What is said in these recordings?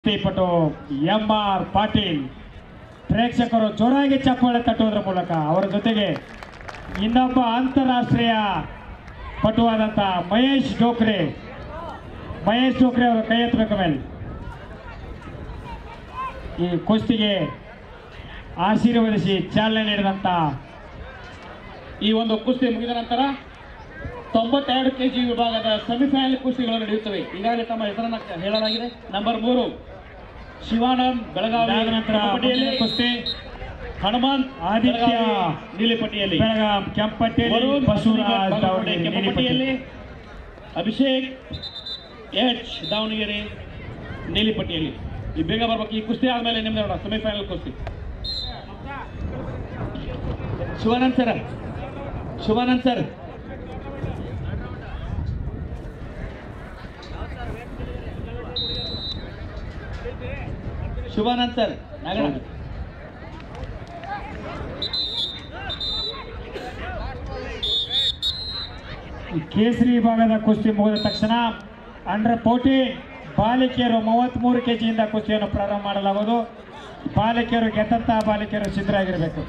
ಪಟು M R Patil ಪ್ರೇಕ್ಷಕರು ಜೋರಾಗಿ ಚಪ್ಪಾಳೆ ತಟ್ಟುವುದರ ಮೂಲಕ ಅವರ ಜೊತೆಗೆ ಇನ್ನೊಬ್ಬ ಅಂತಾರಾಷ್ಟ್ರೀಯ ಪಟುವಾದಂಥ ಮಹೇಶ್ ಡೋಕ್ರೆ ಮಹೇಶ್ ಡೋಕ್ರೆ ಅವರು ಕೈ ಎತ್ತಬೇಕು ಮೇಲೆ ಈ ಕುಸ್ತಿಗೆ ಆಶೀರ್ವದಿಸಿ ಚಾಲನೆ ನೀಡಿದಂಥ ಈ ಒಂದು ಕುಸ್ತಿ ಮುಗಿದ ನಂತರ ತೊಂಬತ್ತೆರಡು ಕೆಜಿ ವಿಭಾಗದ ಸೆಮಿಫೈನಲ್ ಕುಸ್ತಿಗಳು ನಡೆಯುತ್ತವೆ ಈಗಾಗಲೇ ತಮ್ಮ ಹೆಸರನ್ನ ಹೇಳಲಾಗಿದೆ ನಂಬರ್ ಮೂರು ಶಿವಾನಂದ್ ಬೆಳಗಾವಿ ಇದಾದ ನಂತರ ಕಬಡ್ಡಿಯಲ್ಲಿ ಮುಂದಿನ ಕುಸ್ತಿ ಹನುಮಂತ್ ಆದಿತ್ಯ ಬೆಳಗಾವಿ ನೀಲಿಪಟ್ಟಿಯಲ್ಲಿ ಬೆಳಗಾಂ ಕೆಂಪಟ್ಟೇಲಿ ವರುಣ್ ಬಸವರಾಜ್ ಬಾಗಲಕೋಟೆ ದಾವಣಗೆರೆ ಕೆಂಪಪಟ್ಟಿಯಲ್ಲಿ ನೀಲಿಪಟ್ಟಿ ಅಭಿಷೇಕ್ ಎಚ್ ದಾವಣಗೆರೆ ನೀಲಿಪಟ್ಟಿಯಲ್ಲಿ ಈ ಬೇಗ ಬರ್ಬೇಕು ಈ ಕುಸ್ತಿ ಆದ್ಮೇಲೆ ನಿಮ್ದು ನೋಡ ಸೆಮಿಫೈನಲ್ ಕುಸ್ತಿ Shivanand sir Shivanand sir Shivanand sir Naganna ಈ ಕೇಸರಿ ವಿಭಾಗದ ಕುಸ್ತಿ ಮುಗಿದ ತಕ್ಷಣ ಅಂಡರ್ ಫೋರ್ಟೀನ್ ಬಾಲಿಕೆಯರು ಮೂವತ್ತ್ಮೂರು ಕೆ ಜಿಯಿಂದ ಕುಸ್ತಿಯನ್ನು ಪ್ರಾರಂಭ ಮಾಡಲಾಗುವುದು ಬಾಲಿಕೆಯರು ಗೆದ್ದಂತಹ ಬಾಲಿಕೆಯರು ಸಿದ್ಧರಾಗಿರಬೇಕು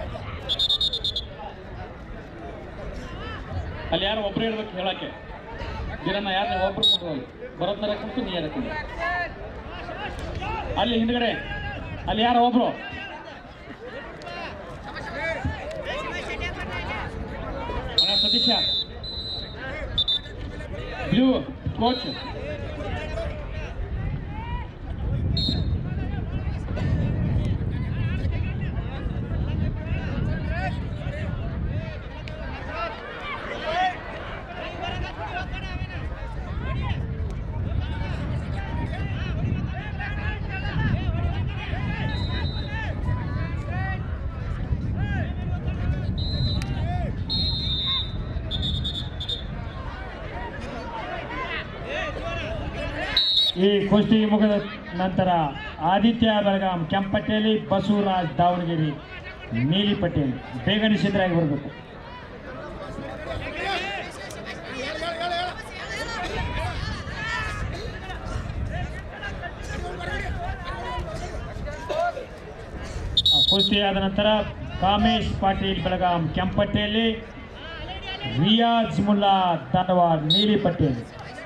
ಅಲ್ಲಿ ಯಾರು ಒಬ್ರು ಇರ್ಬೇಕು ಹೇಳಕ್ಕೆ ದಿನನ ಯಾರನ್ನ ಒಬ್ರು ಕೊಟ್ಟು ಬರೋದ್ನರ ಕುಂತು ನೀ ಯಾರ ಅಲ್ಲಿ ಹಿಂದ್ಗಡೆ ಅಲ್ಲಿ ಯಾರೋ ಒಬ್ರು ಅಣ್ಣ ಸತೀಶ ಬ್ಲೂ ಕೋಚ್ ಈ ಕುಸ್ತಿ ಮುಗಿದ ನಂತರ ಆದಿತ್ಯ ಬೆಳಗಾಂ ಕೆಂಪಟ್ಟೇಲಿ ಬಸವರಾಜ್ ದಾವಣಗೆರೆ ನೀಲಿ ಪಟೇಲ್ ಬೇಗನೆ ಸಿದ್ಧರಾಗಿ ಬರಬೇಕು ಆ ಕುಸ್ತಿ ಆದ ನಂತರ ಕಾಮೇಶ್ ಪಾಟೀಲ್ ಬೆಳಗಾಂ ಕೆಂಪಟ್ಟೆಯಲ್ಲಿ ರಿಯಾಜ್ ಮುಲ್ಲಾ ಧಾರವಾಡ ನೀಲಿ ಪಟೇಲ್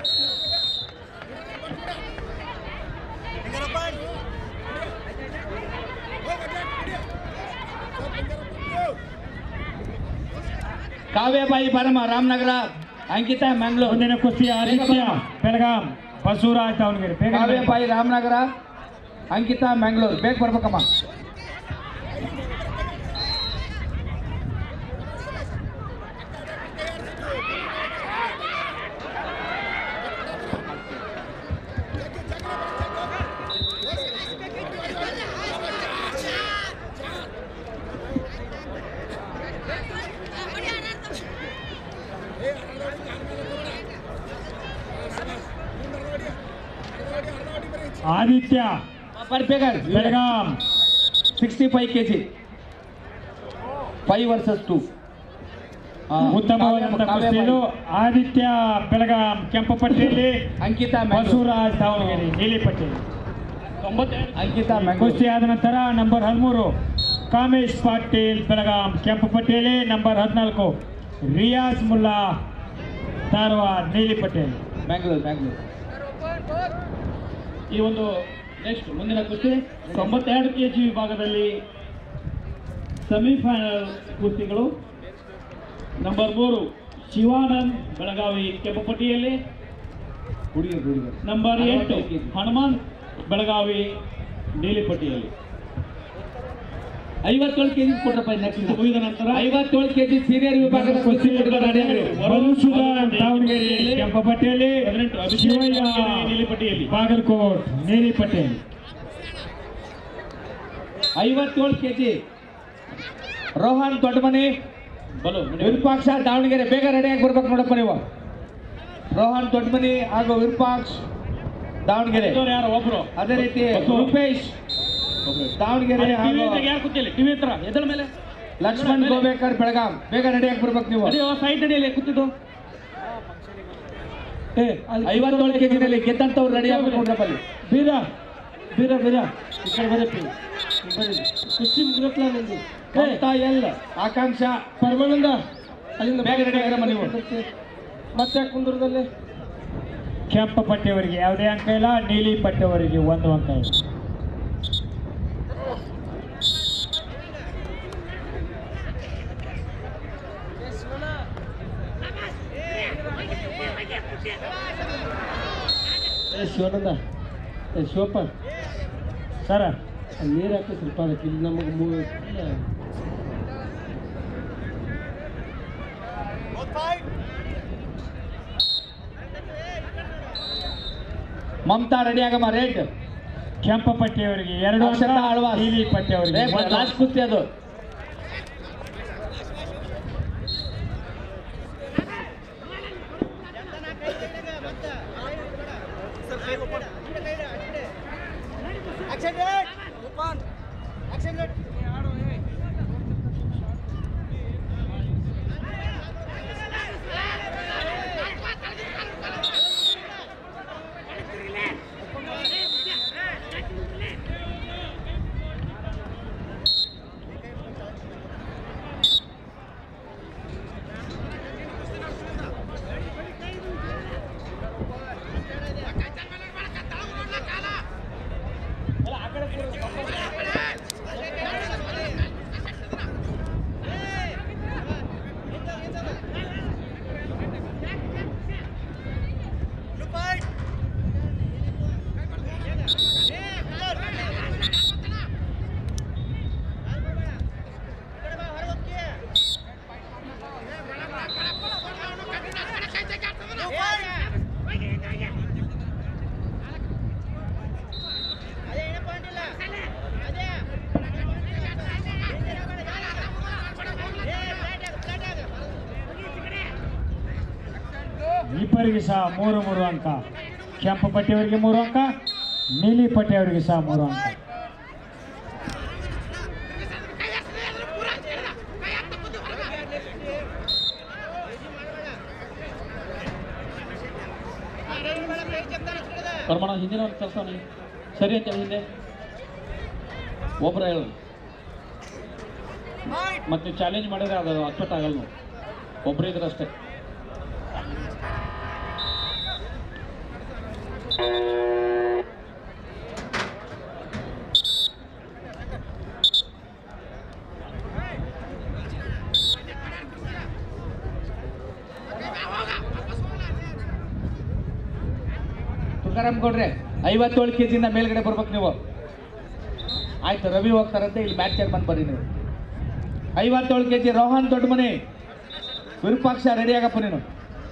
ಕಾವ್ಯಬಾಯಿ ಬಾರಮ್ಮ ರಾಮನಗರ ಅಂಕಿತಾ ಮ್ಯಾಂಗ್ಳೂರ್ ಮುಂದಿನ ಕುಸ್ತಿ ಆದಿತ್ಯ ಬೆಳಗಾಂ ಬಸವರಾಜ್ ದಾವಣಗೆರೆ ಬೇಗ ಕಾವ್ಯಬಾಯಿ ರಾಮನಗರ ಅಂಕಿತಾ ಮ್ಯಾಂಗ್ಳೂರ್ ಬೇಗ ಬರ್ಬೇಕಮ್ಮ ಆದಿತ್ಯ ಬೇಗ Belgaum sixty five K G five versus two ಉತ್ತಮವಾದಂಥ ಕುಸ್ತಿಯಲು ಆದಿತ್ಯ ಬೆಳಗಾಂ ಕೆಂಪಪಟ್ಟಿಯಲ್ಲಿ ಅಂಕಿತಾ ಬಸವರಾಜ್ ದಾವಣಗೆರೆ ನೀಲಿ ಪಟೇಲ್ ಅಂಕಿತಾ ಕುಸ್ತಿ ಆದ ನಂತರ ನಂಬರ್ ಹದಿಮೂರು ಕಾಮೇಶ್ ಪಾಟೀಲ್ ಬೆಳಗಾಂ ಕೆಂಪಪಟ್ಟಿಯಲ್ಲಿ ನಂಬರ್ ಹದಿನಾಲ್ಕು ರಿಯಾಜ್ ಮುಲ್ಲಾ ಧಾರವಾಡ ನೀಲಿ ಪಟೇಲ್ ಬ್ಯಾಂಗ್ಳೂರ್ ಬ್ಯಾಂಗ್ಳೂರ್ ಈ ಒಂದು ನೆಕ್ಸ್ಟ್ ಮುಂದಿನ ಕುಸ್ತಿ ತೊಂಬತ್ತೆರಡು ಕೆ ಜಿ ವಿಭಾಗದಲ್ಲಿ ಸೆಮಿಫೈನಲ್ ಕುಸ್ತಿಗಳು ನಂಬರ್ ಮೂರು ಶಿವಾನಂದ್ ಬೆಳಗಾವಿ ಕೆಂಪಪಟ್ಟಿಯಲ್ಲಿ ಹುಡುಗರು ಹುಡುಗರು ನಂಬರ್ ಎಂಟು ಹನುಮಂತ್ ಬೆಳಗಾವಿ ನೀಲಿಪಟ್ಟಿಯಲ್ಲಿ ಐವತ್ತೇಳು ಕೆಜಿ ಕೊಟ್ರಪ್ಪ ನೆಕ್ಸ್ಟ್ ಮುಗಿದ ನಂತರ ಐವತ್ತೇಳು ಕೆಜಿ ಸೀನಿಯರ್ ವಿಭಾಗದ ಕುಸ್ತಿ ವರುಣ್ ದಾವಣಗೆರೆ ಕೆಂಪಪಟ್ಟಿಯಲ್ಲಿ ಹದಿನೆಂಟು ಅಭಿಷೇಕ್ ಶಿವಯ್ಯ ದಾವಣಗೆರೆ ನೀಲಿಪಟ್ಟಿಯಲ್ಲಿ ಬಾಗಲಕೋಟ್ ನೀಲಿ ಪಟೇಲ್ ಐವತ್ತೇಳು ಕೆಜಿ ರೋಹನ್ ದೊಡ್ಡಮನಿ ಬಲು ವಿರೂಪಾಕ್ಷ ದಾವಣಗೆರೆ ಬೇಗ ರೆಡಿಯಾಗಿ ಬರ್ಬೇಕು ನೋಡಪ್ಪ ನೀವು ರೋಹನ್ ದೊಡ್ಡಮನಿ ಹಾಗೂ ವಿರೂಪಾಕ್ಷ ದಾವಣಗೆರೆ ಯಾರು ಒಬ್ರು ಅದೇ ರೀತಿ ರೂಪೇಶ್ ದಾವಣಗೆರೆ ಹಾಗೂ ಯಾರು ಕೂತಿಲ್ಲ ಟಿವಿ ಹತ್ರ ಎದ್ರ ಮೇಲೆ ಲಕ್ಷ್ಮಣ್ ಗೋಬೇಕರ್ ಬೆಳಗಾಂ ಬೇಗ ರೆಡಿಯಾಗಿ ಬರ್ಬೇಕು ನೀವು ನಡೆಯುವ ಸೈಡ್ ನಡೆಯಲಿ ಕೂತಿದ್ದು ಐವತ್ತೇಳು ಕೆಜಿನಲ್ಲಿ ಗೆದ್ದಂತವ್ರು ರೆಡಿ ಆಗ್ಬೇಕು ನೋಡ್ರಪ್ಪ ಅಲ್ಲಿ ಬೀದರ್ ಬೀರ ಬೀರ ಈ ಕಡೆ ಬರಪ್ಪಿ ಈ ಬರ್ರಿ ಕುಸ್ತಿ ಮುಗಿದಪ್ಲ ನಿಂದು ಮಮತಾ ಎಲ್ ಆಕಾಂಕ್ಷ ಪರಮಾನಂದ ಅಲ್ಲಿಂದ ಬೇಗ ready ಆಗಿರಮ್ಮ ನೀವು. ಮತ್ತೆ ಕುಂದೂರದಲ್ಲಿ ಕೆಂಪು ಪಟ್ಟಿಯವರಿಗೆ ಯಾವುದೇ ಅಂಕ ಇಲ್ಲ ನೀಲಿ ಪಟ್ಟಿಯವರಿಗೆ ಒಂದು ಅಂಕ ಇದೆ ಏ ಶಿವಾನಂದ ಏ ಶಿವಪ್ಪ ಸರ್ ಅಲ್ಲಿ ನೀರು ಹಾಕಿ ಸ್ವಲ್ಪ ಅದಕ್ಕೆ ಇಲ್ಲಿ ನಮಗೆ ಮೂ ಇಲ್ಲ. ಮಮತಾ ರೆಡಿ ಆಗಮ್ಮ ರೇಟ್ ಕೆಂಪು ಪಟ್ಟಿಯವರಿಗೆ ಎರಡು ಅಂಕ ಅಕ್ಷತಾ ಆಳ್ವಾಸ್. ನೀಲಿ ಪಟ್ಟಿಯವರಿಗೆ ಒಂದು ಲಾಸ್ಟ್ ಕುಸ್ತಿ ಅದು ಇಬ್ಬರಿಗೆ ಸಹ ಮೂರು ಮೂರು ಅಂಕ ಕೆಂಪು ಪಟ್ಟಿಯವರಿಗೆ ಮೂರು ಅಂಕ ನೀಲಿ ಪಟ್ಟಿಯವರಿಗೆ ಸಹ ಮೂರು ಅಂಕ ಪರಮಾಣ ಹಿಂದಿನ ಒಂದು ಕೆಲಸ ನೀವು ಸರಿ ಅಂತ ಹೇಳಿ ಹಿಂದೆ ಒಬ್ಬರ ಹೇಳು ಮತ್ತೆ ಚಾಲೆಂಜ್ ಮಾಡಿದ್ರೆ ಅದು ಅಚ್ಚೊಟ್ಟು ಆಗಲ್ಲ ನಾವು ಒಬ್ಬರು ಇದ್ರೆ ಅಷ್ಟೇ ತುಕಾರಾಮ್ ಗೌಡ್ರೆ ಐವತ್ತೇಳು ಕೆ ಜಿಯಿಂದ ಮೇಲ್ಗಡೆ ಬರ್ಬೇಕು ನೀವು ಆಯ್ತು ರವಿ ಹೋಗ್ತಾರಂತೆ ಇಲ್ಲಿ ಮ್ಯಾಚ್ ಬಂದು ಬರ್ರಿ ನೀವು ಐವತ್ತೇಳು ಕೆ ಜಿ ರೋಹನ್ ದೊಡ್ಡ ಮನೆ ವಿರೂಪಾಕ್ಷ ರೆಡಿ ಆಗಪ್ಪ ನೀನು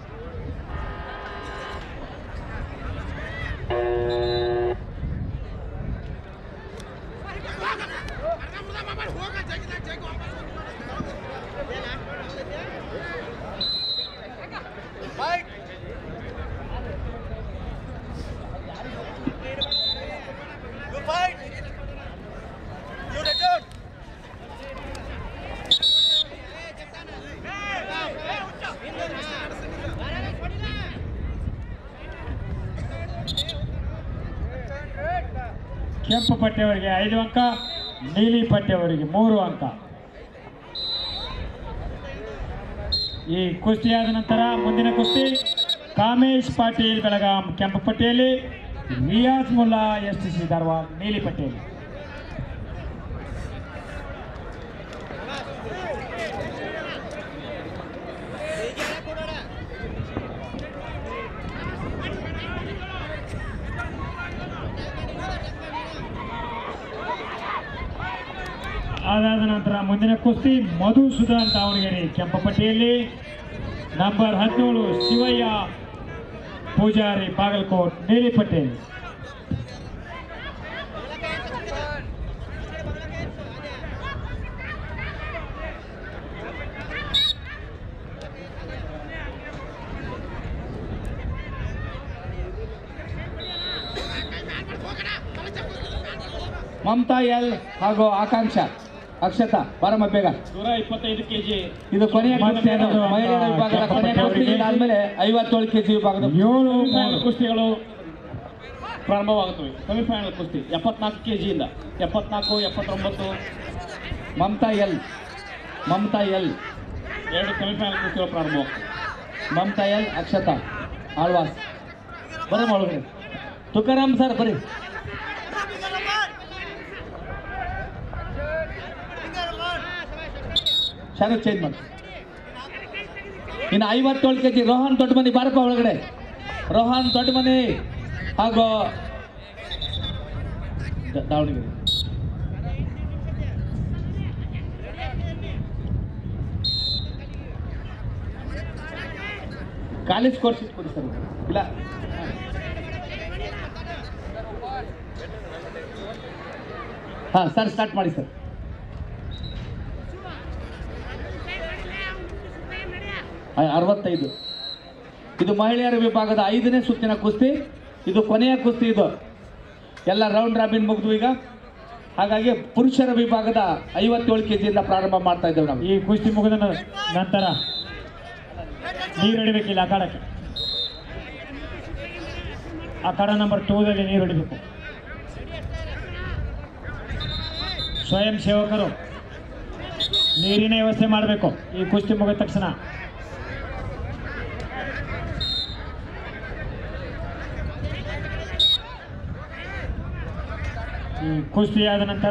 ಕೆಂಪು ಪಟ್ಟಿಯವರಿಗೆ ಐದು ಅಂಕ ನೀಲಿ ಪಟ್ಟಿಯವರಿಗೆ ಮೂರು ಅಂಕ ಈ ಕುಸ್ತಿ ಆದ ನಂತರ ಮುಂದಿನ ಕುಸ್ತಿ ಕಾಮೇಶ್ ಪಾಟೀಲ್ ಬೆಳಗಾಂ ಕೆಂಪು ಪಟ್ಟಿಯಲ್ಲಿ Riyaz Mulla S T C Dharwad ನೀಲಿ ಪಟ್ಟಿಯಲ್ಲಿ ಅದಾದ ನಂತರ ಮುಂದಿನ ಕುಸ್ತಿ ಮಧುಸೂದನ್ ದಾವಣಗೆರೆ ಕೆಂಪಪಟ್ಟಿಯಲ್ಲಿ ನಂಬರ್ ಹದಿನೇಳು ಶಿವಯ್ಯ ಪೂಜಾರಿ ಬಾಗಲಕೋಟ್ ನೀಲಿ ಪಟ್ಟಿಯಲ್ಲಿ ಮಮತಾ ಎಲ್ ಹಾಗೂ ಆಕಾಂಕ್ಷ ಅಕ್ಷತಾ ಬರಮ್ಮ ಬೇಗ ನೂರ ಇಪ್ಪತ್ತೈದು ಕೆ ಜಿ ಇದು ಕೊನೆಯ ಮತ್ತೆ ಕುಸ್ತಿ ಅದು. ಅದು ಮಹಿಳೆಯರ ವಿಭಾಗದ ಕೊನೆಯ ಕುಸ್ತಿ ಇದಾದ್ಮೇಲೆ ಐವತ್ತೇಳು ಕೆಜಿ ವಿಭಾಗದ ಏಳು ಸೆಮಿಫೈನಲ್ ಮೂರು ಕುಸ್ತಿಗಳು ಪ್ರಾರಂಭವಾಗುತ್ತವೆ ಸೆಮಿಫೈನಲ್ ಕುಸ್ತಿ ಎಪ್ಪತ್ನಾಲ್ಕು ಕೆ ಜಿಯಿಂದ ಎಪ್ಪತ್ನಾಲ್ಕು ಎಪ್ಪತ್ತೊಂಬತ್ತು ಮಮತಾ ಎಲ್ ಮಮತಾ ಎಲ್ ಎರಡು ಸೆಮಿಫೈನಲ್ ಕುಸ್ತಿಗಳು ಪ್ರಾರಂಭವಾಗ್ತವೆ ಮಮತಾ ಎಲ್ ಅಕ್ಷತಾ ಆಳ್ವಾಸ್ ಬರ್ರಿ ಒಳಗಡೆ ತುಕಾರಾಮ್ ಸರ್ ಬರ್ರಿ ಶಾರುಖ್ ಚೇಂಜ್ ಮಾಡಿ ಇನ್ನು ಐವತ್ತೇಳು ಕೆ ಜಿ ರೋಹನ್ ದೊಡ್ಡ ಮನೆ ಬಾರಪ್ಪ ಒಳಗಡೆ ರೋಹನ್ ದೊಡ್ಡ ಮನೆ ಹಾಗೂ ದ- ದಾವಣಗೆರೆ ಕಾಲೇಜ್ ಕೋರ್ಸ್ ಕೊಡಿ ಸರ್ ಇಲ್ಲ ಹಾಂ ಸರ್ ಸ್ಟಾರ್ಟ್ ಮಾಡಿ ಸರ್ ಐ- ಅರವತ್ತೈದು ಇದು ಮಹಿಳೆಯರ ವಿಭಾಗದ ಐದನೇ ಸುತ್ತಿನ ಕುಸ್ತಿ ಇದು ಕೊನೆಯ ಕುಸ್ತಿ ಇದು ಎಲ್ಲ ರೌಂಡ್ ರಾಬಿನ್ ಮುಗಿದು ಈಗ ಹಾಗಾಗಿ ಪುರುಷರ ವಿಭಾಗದ ಐವತ್ತೇಳು ಕೆ ಜಿಯಿಂದ ಪ್ರಾರಂಭ ಮಾಡ್ತಾ ಇದ್ದೇವೆ ನಾವು ಈ ಕುಸ್ತಿ ಮುಗಿದ ನ- ನಂತರ ನೀರು ಹೊಡಿಬೇಕಿಲ್ಲ ಅಖಾಡಕ್ಕೆ ಅಖಾಡ ನಂಬರ್ ಟೂದಲ್ಲಿ ನೀರು ಹೊಡಿಬೇಕು ಸ್ವಯಂ ಸೇವಕರು ನೀರಿನ ವ್ಯವಸ್ಥೆ ಮಾಡಬೇಕು ಈ ಕುಸ್ತಿ ಮುಗಿದ ತಕ್ಷಣ ಈ ಕುಸ್ತಿ ಆದ ನಂತರ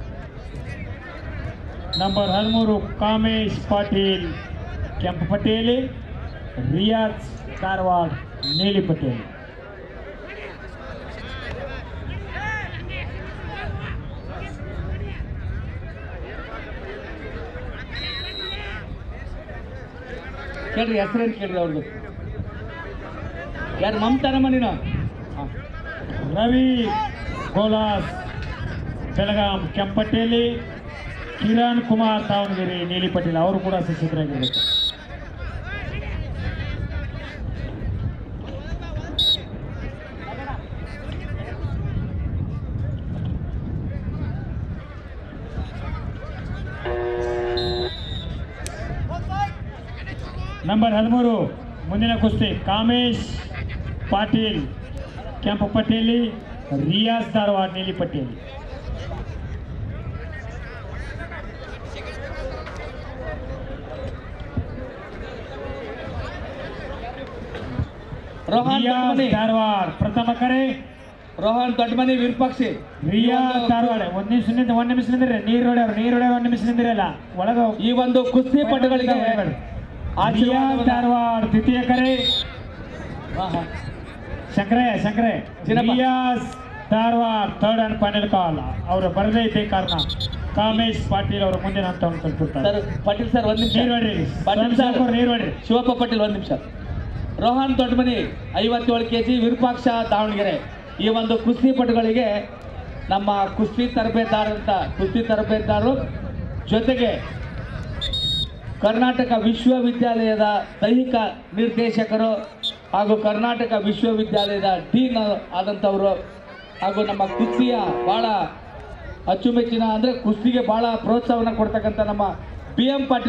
ನಂಬರ್ ಹದಿಮೂರು ಕಾಮೇಶ್ ಪಾಟೀಲ್ ಕೆಂಪು ಪಟ್ಟಿಯಲ್ಲಿ ರಿಯಾಜ್ ಕಾರವಾಡ ನೀಲಿ ಪಟ್ಟಿಯಲ್ಲಿ ಕೇಳ್ರಿ ಹೆಸರೇನು ಕೇಳ್ರಿ ಅವ್ರದ್ದು ಯಾರು ಮಮತಾರಮ್ಮ ನೀನು ಹಾಂ ರವಿ ಗೋಲಾಸ್ ಬೆಳಗಾಂ ಕೆಂಪಟ್ಟಿಯಲ್ಲಿ ಕಿರಣ್ ಕುಮಾರ್ ದಾವಣಗೆರೆ ನೀಲಿ ಪಟೇಲ್ ಅವರು ಕೂಡ ಸುಸಿದ್ಧರಾಗಿರಬೇಕು ನಂಬರ್ ಹದಿಮೂರು ಮುಂದಿನ ಕುಸ್ತಿ ಕಾಮೇಶ್ ಪಾಟೀಲ್ ಕೆಂಪು ಪಟ್ಟಿಯಲ್ಲಿ ರಿಯಾಜ್ ಧಾರವಾಡ ನೀಲಿ ಪಟ್ಟಿಯಲ್ಲಿ ರೋಹನ್ ರಿಯಾಜ್ ದೊಡ್ಡಮನಿ ಧಾರವಾಡ ಪ್ರಥಮ ಕರೆ ರೋಹನ್ ದೊಡ್ಡಮನಿ ವಿರೂಪಾಕ್ಷಿ ರಿಯಾಜ್ ಧಾರವಾಡ ಒಂದ್ ನಿಮಿಷ ನಿಂದ ಒಂದ್ ನಿಮಿಷ ನಿಂದ್ರಿ ನೀರ್ ಹೊಡ್ಯಾರ ನೀರ್ ಹೊಡ್ಯಾರ ಒಂದ್ ನಿಮಿಷ ನಿಂದಿರಲ್ಲ ಒಳಗ ಈ ಒಂದು ಕುಸ್ತಿ ಪಟುಗಳಿಗೆ ರಿಯಾಜ್ ಆಶೀರ್ವಾದವನ್ನ- ಧಾರವಾಡ ದ್ವಿತೀಯ ಕರೆ ಹಾ, ಹಾ. ಶಂಕರೇ ಶಂಕರೇ Chinnappa. Riyaz Dharwad third and final call ಅವರು ಬರದೇ ಇದ್ದ ಕಾರಣ ಕಾಮೇಶ್ ಪಾಟೀಲ್ ಅವರು ಮುಂದಿನ ಹಂತವನ್ನು ತಲುಪುತ್ತಾರೆ ಸರ್ ಪಾಟೀಲ್ ಸರ್ ಒಂದ್ ನಿಮಿಷ ನೀರ್ ಹೊಡ್ರಿ ಪಾಟೀಲ್ ಸರ್ ನೀರ್ ಹೊಡ್ರಿ ಶಿವಪ್ಪ ಪಾಟೀಲ್ ಒಂದು ನಿಮಿಷ ರೋಹನ್ ದೊಡ್ಡಮನಿ ಐವತ್ತೇಳು ಕೆ ಜಿ ವಿರೂಪಾಕ್ಷ ದಾವಣಗೆರೆ ಈ ಒಂದು ಕುಸ್ತಿ ಪಟುಗಳಿಗೆ ನಮ್ಮ ಕುಸ್ತಿ ತರಬೇತಾರಂತ ಕುಸ್ತಿ ತರಬೇತಾರರು ಜೊತೆಗೆ ಕರ್ನಾಟಕ ವಿಶ್ವವಿದ್ಯಾಲಯದ ದೈಹಿಕ ನಿರ್ದೇಶಕರು ಹಾಗೂ ಕರ್ನಾಟಕ ವಿಶ್ವವಿದ್ಯಾಲಯದ ಡೀನ್ ಆದಂಥವರು ಹಾಗೂ ನಮ್ಮ ಕುಸ್ತಿಯ ಭಾಳ ಅಚ್ಚುಮೆಚ್ಚಿನ ಅಂದರೆ ಕುಸ್ತಿಗೆ ಭಾಳ ಪ್ರೋತ್ಸಾಹವನ್ನು ಕೊಡ್ತಕ್ಕಂಥ ನಮ್ಮ ಬಿ ಎಂ ಪಾಟೀಲ್